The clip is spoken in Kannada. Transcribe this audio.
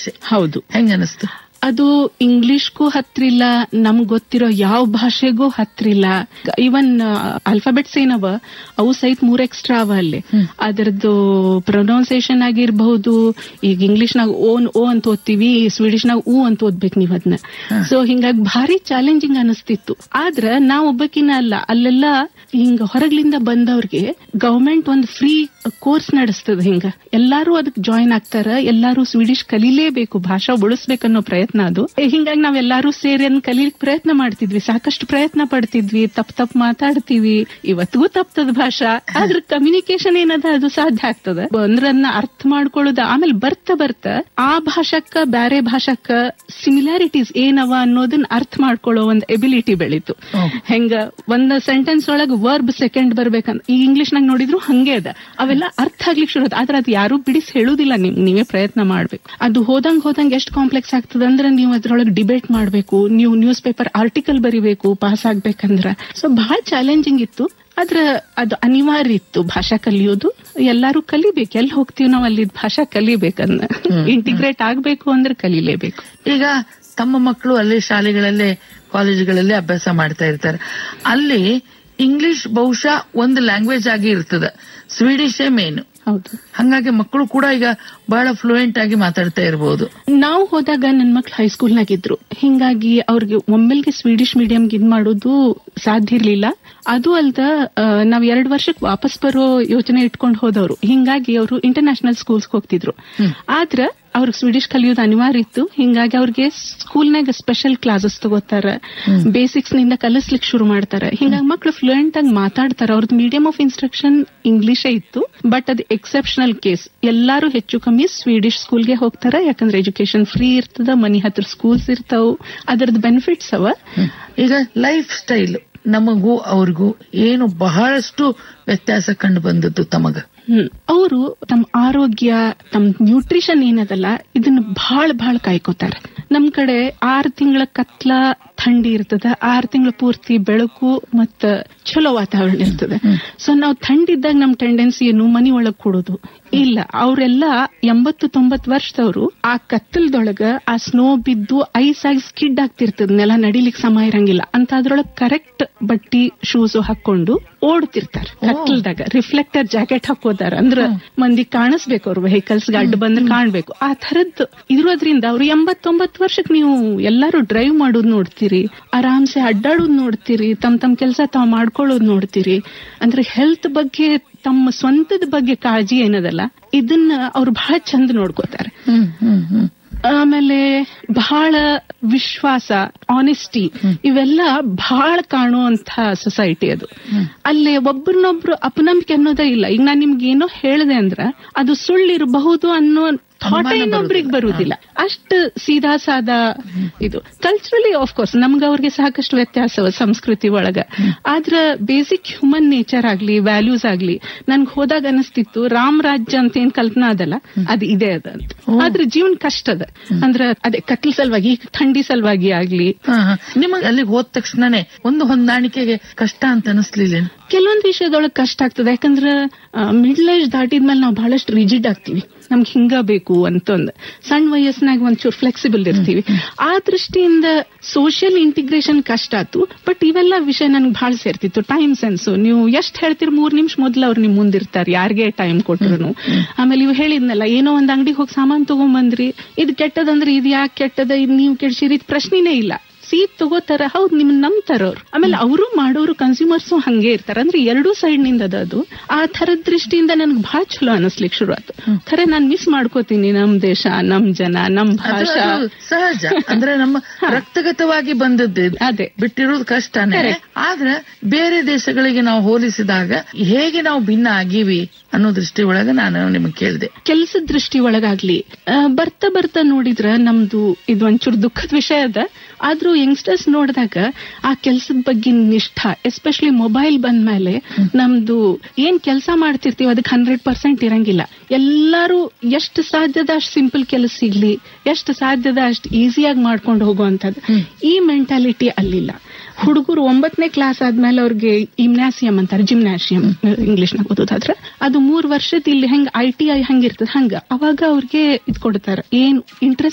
ಭಾಷೆ ಹೌದು ಹೆಂಗ ಅನಿಸ್ತು ಅದು ಇಂಗ್ಲಿಷ್ಗೂ ಹತ್ರಿಲ್ಲ ನಮ್ಗ್ ಗೊತ್ತಿರೋ ಯಾವ ಭಾಷೆಗೂ ಹತ್ರಿಲ್ಲ ಇವನ್ ಆಲ್ಫಾಬೆಟ್ಸ್ ಏನವ ಅವು ಸಹಿತ ಮೂರ್ ಎಕ್ಸ್ಟ್ರಾ ಅವ ಅಲ್ಲಿ ಅದರದ್ದು ಪ್ರೊನೌನ್ಸಿಯೇಷನ್ ಆಗಿರ್ಬಹುದು ಈಗ ಇಂಗ್ಲಿಷ್ ನಾಗ ಓನ್ ಓ ಅಂತ ಓದ್ತೀವಿ ಸ್ವೀಡಿಶ್ ನಾಗ ಊ ಅಂತ ಓದ್ಬೇಕು ನೀವ್ ಅದನ್ನ ಸೊ ಹಿಂಗಾಗಿ ಭಾರಿ ಚಾಲೆಂಜಿಂಗ್ ಅನಿಸ್ತಿತ್ತು ಆದ್ರ ನಾವ್ ಒಬ್ಬಕಿನ ಅಲ್ಲ ಅಲ್ಲೆಲ್ಲ ಹಿಂಗ ಹೊರಗ್ಲಿಂದ ಬಂದವ್ರಿಗೆ ಗವರ್ಮೆಂಟ್ ಒಂದು ಫ್ರೀ ಕೋರ್ಸ್ ನಡೆಸ್ತದ ಹಿಂಗ ಎಲ್ಲಾರು ಅದಕ್ ಜಾಯಿನ್ ಆಗ್ತಾರ ಎಲ್ಲಾರು ಸ್ವೀಡಿಶ್ ಕಲೀಲೇಬೇಕು ಭಾಷಾ ಉಳಿಸ್ಬೇಕನ್ನೋ ಪ್ರಯತ್ನ ಅದು ಏ, ಹಿಂಗಾಗಿ ನಾವೆಲ್ಲಾರು ಸೇರಿ ಅದನ್ನ ಕಲೀಲಿಕ್ ಪ್ರಯತ್ನ ಮಾಡ್ತಿದ್ವಿ ಸಾಕಷ್ಟು ಪ್ರಯತ್ನ ಪಡ್ತಿದ್ವಿ ತಪ್ ತಪ್ ಮಾತಾಡ್ತೀವಿ ಇವತ್ತಿಗೂ ತಪ್ತದ ಭಾಷಾ ಆದ್ರ ಕಮ್ಯುನಿಕೇಶನ್ ಏನದ ಅದು ಸಾಧ್ಯ ಆಗ್ತದ ಅಂದ್ರೆ ಅದನ್ನ ಅರ್ಥ ಮಾಡ್ಕೊಳ್ಳೋದ ಆಮೇಲೆ ಬರ್ತಾ ಬರ್ತಾ ಆ ಭಾಷಕ್ಕ ಬ್ಯಾರೆ ಭಾಷಕ್ಕ ಸಿಮಿಲಾರಿಟೀಸ್ ಏನವ ಅನ್ನೋದನ್ನ ಅರ್ಥ ಮಾಡ್ಕೊಳ್ಳೋ ಒಂದ್ ಎಬಿಲಿಟಿ ಬೆಳೀತು ಹೆಂಗ ಒಂದ್ ಸೆಂಟೆನ್ಸ್ ಒಳಗ್ ವರ್ಬ್ ಸೆಕೆಂಡ್ ಬರ್ಬೇಕಂತ ಈ ಇಂಗ್ಲಿಷ್ ನಾಗ ನೋಡಿದ್ರು ಹಂಗೆ ಅದ ಅವೆಲ್ಲ ಅರ್ಥ ಆಗ್ಲಿಕ್ಕೆ ಶುರು ಆಯ್ತು. ಆದ್ರೆ ಅದು ಯಾರು ಬಿಡಿಸಿ ಹೇಳುದಿಲ್ಲ ನಿಮ್ ನೀವೇ ಪ್ರಯತ್ನ ಮಾಡ್ಬೇಕು ಅದು ಹೋದಂಗ್ ಹೋದಂಗ್ ಎಷ್ಟು ಕಾಂಪ್ಲೆಕ್ಸ್ ಆಗ್ತದ ಅಂದ್ರೆ ನೀವು ಅದ್ರೊಳಗೆ ಡಿಬೇಟ್ ಮಾಡ್ಬೇಕು ನೀವು ನ್ಯೂಸ್ ಪೇಪರ್ ಆರ್ಟಿಕಲ್ ಬರಿಬೇಕು ಪಾಸ್ ಆಗ್ಬೇಕಂದ್ರ ಸೊ ಬಹಳ ಚಾಲೆಂಜಿಂಗ್ ಇತ್ತು ಆದ್ರ ಅದು ಅನಿವಾರ್ಯ ಇತ್ತು ಭಾಷಾ ಕಲಿಯೋದು ಎಲ್ಲಾರು ಕಲಿಬೇಕು ಎಲ್ಲಿ ಹೋಗ್ತೀವಿ ನಾವು ಅಲ್ಲಿ ಭಾಷಾ ಕಲಿಬೇಕನ್ನ ಇಂಟಿಗ್ರೇಟ್ ಆಗ್ಬೇಕು ಅಂದ್ರೆ ಕಲಿಲೇಬೇಕು ಈಗ ತಮ್ಮ ಮಕ್ಕಳು ಅಲ್ಲೇ ಶಾಲೆಗಳಲ್ಲೇ ಕಾಲೇಜುಗಳಲ್ಲಿ ಅಭ್ಯಾಸ ಮಾಡ್ತಾ ಇರ್ತಾರೆ ಅಲ್ಲಿ ಇಂಗ್ಲಿಷ್ ಬಹುಶಃ ಒಂದು ಲ್ಯಾಂಗ್ವೇಜ್ ಆಗಿ ಇರ್ತದ ಸ್ವೀಡಿಶೇ ಮೇನ್ ಹೌದು ಹಂಗಾಗಿ ಮಕ್ಕಳು ಕೂಡ ಈಗ ಬಹಳ ಫ್ಲೂಯೆಂಟ್ ಆಗಿ ಮಾತಾಡ್ತಾ ಇರಬಹುದು ನಾವು ಹೋದಾಗ ನನ್ ಮಕ್ಳು ಹೈಸ್ಕೂಲ್ನಾಗಿದ್ರು ಹಿಂಗಾಗಿ ಅವ್ರಿಗೆ ಒಮ್ಮೆಲ್ಗೆ ಸ್ವೀಡಿಶ್ ಮೀಡಿಯಂ ಇದ್ ಮಾಡೋದು ಸಾಧ್ಯ ಇರ್ಲಿಲ್ಲ ಅದು ಅಲ್ದ ಆ, ನಾವ್ ಎರಡ್ ವರ್ಷಕ್ಕೆ ವಾಪಸ್ ಬರೋ ಯೋಚನೆ ಇಟ್ಕೊಂಡು ಹೋದವರು ಹಿಂಗಾಗಿ ಅವರು ಇಂಟರ್ನ್ಯಾಷನಲ್ ಸ್ಕೂಲ್ಸ್ ಹೋಗ್ತಿದ್ರು ಆದ್ರ ಅವ್ರಿಗೆ ಸ್ವೀಡಿಶ್ ಕಲಿಯೋದು ಅನಿವಾರ್ಯ ಇತ್ತು ಹಿಂಗಾಗಿ ಅವ್ರಿಗೆ ಸ್ಕೂಲ್ನಾಗ ಸ್ಪೆಷಲ್ ಕ್ಲಾಸಸ್ ತಗೋತಾರ ಬೇಸಿಕ್ಸ್ ನಿಂದ ಕಲಿಸ್ಲಿಕ್ಕೆ ಶುರು ಮಾಡ್ತಾರ ಹಿಂಗಾಗಿ ಮಕ್ಳು ಫ್ಲೂಯೆಂಟ್ ಆಗಿ ಮಾತಾಡ್ತಾರ ಅವ್ರದ್ದು ಮೀಡಿಯಂ ಆಫ್ ಇನ್ಸ್ಟ್ರಕ್ಷನ್ ಇಂಗ್ಲಿಷೇ ಇತ್ತು ಬಟ್ ಅದು ಎಕ್ಸೆಪ್ಷನಲ್ ಕೇಸ್ ಎಲ್ಲಾರು ಹೆಚ್ಚು ಕಮ್ಮಿ ಸ್ವೀಡಿಶ್ ಸ್ಕೂಲ್ಗೆ ಹೋಗ್ತಾರ ಯಾಕಂದ್ರೆ ಎಜುಕೇಶನ್ ಫ್ರೀ ಇರ್ತದ ಮನಿ ಹತ್ರ ಸ್ಕೂಲ್ಸ್ ಇರ್ತಾವ ಅದರದ್ದು ಬೆನಿಫಿಟ್ಸ್ ಅವ ಈಗ ಲೈಫ್ ಸ್ಟೈಲ್ ನಮಗೂ ಅವ್ರಿಗೂ ಏನು ಬಹಳಷ್ಟು ವ್ಯತ್ಯಾಸ ಕಂಡು ಬಂದದ್ದು ತಮಗ ಹ್ಮ್ ಅವರು ತಮ್ಮ ಆರೋಗ್ಯ ತಮ್ಮ ನ್ಯೂಟ್ರಿಷನ್ ಏನದಲ್ಲ ಇದನ್ನ ಬಹಳ ಬಹಳ ಕಾಯ್ಕೋತಾರೆ ನಮ್ ಕಡೆ ಆರ್ ತಿಂಗಳ ಕತ್ಲ ಥಂಡಿ ಇರ್ತದ ಆರ್ ತಿಂಗಳ ಪೂರ್ತಿ ಬೆಳಕು ಮತ್ತ ಚಲೋ ವಾತಾವರಣ ಇರ್ತದೆ ಸೊ ನಾವು ಥಂಡಿದ್ದಾಗ ನಮ್ ಟೆಂಡೆನ್ಸಿ ಏನು ಮನಿ ಒಳಗ್ ಕೊಡೋದು ಇಲ್ಲ ಅವರೆಲ್ಲ ಎಂಬತ್ತು ತೊಂಬತ್ ವರ್ಷದವರು ಆ ಕತ್ತಲದೊಳಗ ಆ ಸ್ನೋ ಬಿದ್ದು ಐಸ್ ಆಗಿ ಸ್ಕಿಡ್ ಆಗ್ತಿರ್ತದ ನೆಲ ನಡಿಲಿಕ್ಕೆ ಸಮಯ ಇರಂಗಿಲ್ಲ ಅಂತ ಅದ್ರೊಳಗ್ ಕರೆಕ್ಟ್ ಬಟ್ಟಿ ಶೂಸ್ ಹಾಕೊಂಡು ಓಡ್ತಿರ್ತಾರೆ ಕತ್ತಲ್ದಾಗ ರಿಫ್ಲೆಕ್ಟರ್ ಜಾಕೆಟ್ ಹಾಕೋತಾರ ಅಂದ್ರ ಮಂದಿ ಕಾಣಿಸ್ಬೇಕು ಅವ್ರ ವೆಹಿಕಲ್ಸ್ ಅಡ್ಡ ಬಂದ್ರೆ ಕಾಣ್ಬೇಕು ಆ ತರದ್ ಇರೋದ್ರಿಂದ ಅವ್ರು ಎಂಬತ್ತೊಂಬತ್ತು ವರ್ಷಕ್ಕೆ ನೀವು ಎಲ್ಲಾರು ಡ್ರೈವ್ ಮಾಡೋದ್ ನೋಡ್ತೀರಿ ಆರಾಮ್ಸೆ ಅಡ್ಡಾಡೋದ್ ನೋಡ್ತೀರಿ ತಮ್ ತಮ್ ಕೆಲಸ ತಾವ್ ಮಾಡ್ಕೊಳ್ಳೋದ್ ನೋಡ್ತೀರಿ ಅಂದ್ರೆ ಹೆಲ್ತ್ ಬಗ್ಗೆ ತಮ್ಮ ಸ್ವಂತದ ಬಗ್ಗೆ ಕಾಳಜಿ ಏನದಲ್ಲ ಇದನ್ನ ಅವ್ರು ಬಹಳ ಚಂದ ನೋಡ್ಕೋತಾರೆ ಹ್ಮ್ ಹ್ಮ್ ಹ್ಮ್ ಆಮೇಲೆ ಬಹಳ ವಿಶ್ವಾಸ ಆನೆಸ್ಟಿ ಇವೆಲ್ಲ ಬಹಳ ಕಾಣುವಂತ ಸೊಸೈಟಿ ಅದು ಅಲ್ಲಿ ಒಬ್ರನ್ನೊಬ್ರು ಅಪನಂಬಿಕೆ ಅನ್ನೋದೇ ಇಲ್ಲ ಈಗ ನಾನ್ ನಿಮ್ಗೆ ಏನೋ ಹೇಳಿದೆ ಅಂದ್ರ ಅದು ಸುಳ್ಳಿರಬಹುದು ಅನ್ನೋ ಥಾಟ್ ಇನ್ನೊಬ್ರಿಗೆ ಬರುವುದಿಲ್ಲ ಅಷ್ಟು ಸೀದಾ ಸಾದಾ ಇದು ಕಲ್ಚರಲಿ ಆಫ್ ಕೋರ್ಸ್ ನಮ್ಗ ಅವ್ರಿಗೆ ಸಾಕಷ್ಟು ವ್ಯತ್ಯಾಸ ಸಂಸ್ಕೃತಿ ಒಳಗ ಆದ್ರ ಬೇಸಿಕ್ ಹ್ಯೂಮನ್ ನೇಚರ್ ಆಗ್ಲಿ ವ್ಯಾಲ್ಯೂಸ್ ಆಗ್ಲಿ ನನ್ಗೆ ಹೋದಾಗ ಅನಿಸ್ತಿತ್ತು ರಾಮ್ ರಾಜ್ಯ ಅಂತ ಏನ್ ಕಲ್ಪನಾ ಅದಲ್ಲ ಅದು ಇದೆ ಅದ ಅಂತ ಆದ್ರೆ ಜೀವನ ಕಷ್ಟ ಅದ ಅಂದ್ರ ಅದೇ ಕತ್ಲ್ ಸಲುವಾಗಿ ಈಗ ಥಂಡಿ ಸಲುವಾಗಿ ಆಗ್ಲಿ ಹಾ, ಹಾ. ನಿಮಗ್ ಅಲ್ಲಿಗೆ ಹೋದ ತಕ್ಷಣನೇ ಒಂದು ಹೊಂದಾಣಿಕೆಗೆ ಕಷ್ಟ ಅಂತ ಅನಿಸ್ಲಿಲ್ಲ ಕೆಲವೊಂದ್ ವಿಷಯದೊಳಗ್ ಕಷ್ಟ ಆಗ್ತದೆ ಯಾಕಂದ್ರ ಮಿಡ್ಲ್ ಏಜ್ ದಾಟಿದ್ಮೇಲೆ ನಾವು ಬಹಳಷ್ಟು ರಿಜಿಡ್ ಆಗ್ತೀವಿ ನಮ್ಗೆ ಹಿಂಗ ಬೇಕು ಅಂತಂದ್ ಸಣ್ಣ ವಯಸ್ಸಿನಾಗ ಒಂಚೂರು ಫ್ಲೆಕ್ಸಿಬಲ್ ಇರ್ತೀವಿ ಆ ದೃಷ್ಟಿಯಿಂದ ಸೋಷಿಯಲ್ ಇಂಟಿಗ್ರೇಷನ್ ಕಷ್ಟ ಆತು ಬಟ್ ಇವೆಲ್ಲ ವಿಷಯ ನನ್ಗೆ ಬಹಳ ಸೇರ್ತಿತ್ತು ಟೈಮ್ ಸೆನ್ಸ್ ನೀವು ಎಷ್ಟ್ ಹೇಳ್ತೀರಿ ಮೂರ್ ನಿಮಿಷ ಮೊದ್ಲು ಅವ್ರು ನಿಮ್ ಮುಂದಿರ್ತಾರೆ ಯಾರಿಗೆ ಟೈಮ್ ಕೊಟ್ರು ಆಮೇಲೆ ಇವ್ ಹೇಳಿದ್ನಲ್ಲ ಏನೋ ಒಂದ್ ಅಂಗಡಿಗೆ ಹೋಗಿ ಸಾಮಾನ್ ತಗೊಂಬಂದ್ರಿ ಇದು ಕೆಟ್ಟದಂದ್ರೆ ಇದು ಯಾಕೆ ಕೆಟ್ಟದ ಇದು ನೀವು ಕೆಡ್ಸಿರಿ ಇದು ಪ್ರಶ್ನೆನೇ ಇಲ್ಲ ಸೀಟ್ ತಗೋತಾರ ಹೌದ್ ನಿಮ್ ನಂಬ್ತಾರ ಅವ್ರು ಆಮೇಲೆ ಅವರು ಮಾಡೋರು ಕನ್ಸ್ಯೂಮರ್ಸ್ ಹಂಗೆ ಇರ್ತಾರ ಅಂದ್ರೆ ಎರಡೂ ಸೈಡ್ ನಿಂದ ಅದ ಅದು ಆ ತರದ ದೃಷ್ಟಿಯಿಂದ ನನ್ಗೆ ಬಹಳ ಚಲೋ ಅನಿಸ್ಲಿಕ್ಕೆ ಶುರು ಆಯ್ತು ಖರೆ ನಾನ್ ಮಿಸ್ ಮಾಡ್ಕೋತೀನಿ ನಮ್ ದೇಶ ನಮ್ ಜನ ನಮ್ ಅದು- ಭಾಷಾ ಅದು ಸಹಜ ಅಂದ್ರೆ ನಮ್ಮ ರಕ್ತಗತವಾಗಿ ಬಂದದ್ದು ಇದು. ಅದೇ ಬಿಟ್ಟಿರೋದು ಕಷ್ಟನೇ ಆದ್ರೆ ಬೇರೆ ದೇಶಗಳಿಗೆ ನಾವು ಹೋಲಿಸಿದಾಗ ಹೇಗೆ ನಾವು ಭಿನ್ನ ಆಗೀವಿ ಅನ್ನೋ ದೃಷ್ಟಿ ಒಳಗ ನಾನು ನಿಮಗೆ ಕೇಳಿದೆ ಕೆಲಸದ ದೃಷ್ಟಿ ಒಳಗಾಗ್ಲಿ ಆ, ಬರ್ತಾ ಬರ್ತಾ ನೋಡಿದ್ರ ನಮ್ದು ಇದು ಒಂಚೂರು ದುಃಖದ ವಿಷಯ ಅದ ಆದ್ರೂ ಯಂಗ್ಸ್ಟರ್ಸ್ ನೋಡಿದಾಗ ಆ ಕೆಲ್ಸದ ಬಗ್ಗೆ ನಿಷ್ಠ ಎಸ್ಪೆಷಲಿ ಮೊಬೈಲ್ ಬಂದ್ಮೇಲೆ ನಮ್ದು ಏನ್ ಕೆಲಸ ಮಾಡ್ತಿರ್ತೀವಿ ಅದಕ್ಕೆ ಹಂಡ್ರೆಡ್ ಪರ್ಸೆಂಟ್ ಇರಂಗಿಲ್ಲ ಎಲ್ಲಾರು ಎಷ್ಟು ಸಾಧ್ಯದ ಅಷ್ಟು ಸಿಂಪಲ್ ಕೆಲಸ ಸಿಗ್ಲಿ ಎಷ್ಟು ಸಾಧ್ಯದ ಅಷ್ಟು ಈಸಿಯಾಗಿ ಮಾಡ್ಕೊಂಡು ಹೋಗುವಂತದ್ದು ಈ ಮೆಂಟಾಲಿಟಿ ಅಲ್ಲಿಲ್ಲ ಹುಡುಗರು ಒಂಬತ್ತನೇ ಕ್ಲಾಸ್ ಆದ್ಮೇಲೆ ಅವ್ರಿಗೆ ಇಮ್ನಾಸಿಯಂ ಅಂತಾರೆ ಜಿಮ್ನಾಸಿಯಂ ಇಂಗ್ಲಿಷ್ ನಾಗ ಓದೋದಾದ್ರೆ ಅದು ಮೂರ್ ವರ್ಷದ ಇಲ್ಲಿ ಹೆಂಗ್ ಐ ಟಿ ಐ ಹಂಗಿರ್ತದ ಹಂಗ ಅವಾಗ ಅವ್ರಿಗೆ ಇದ್ ಕೊಡ್ತಾರ ಏನ್ ಇಂಟ್ರೆಸ್ಟ್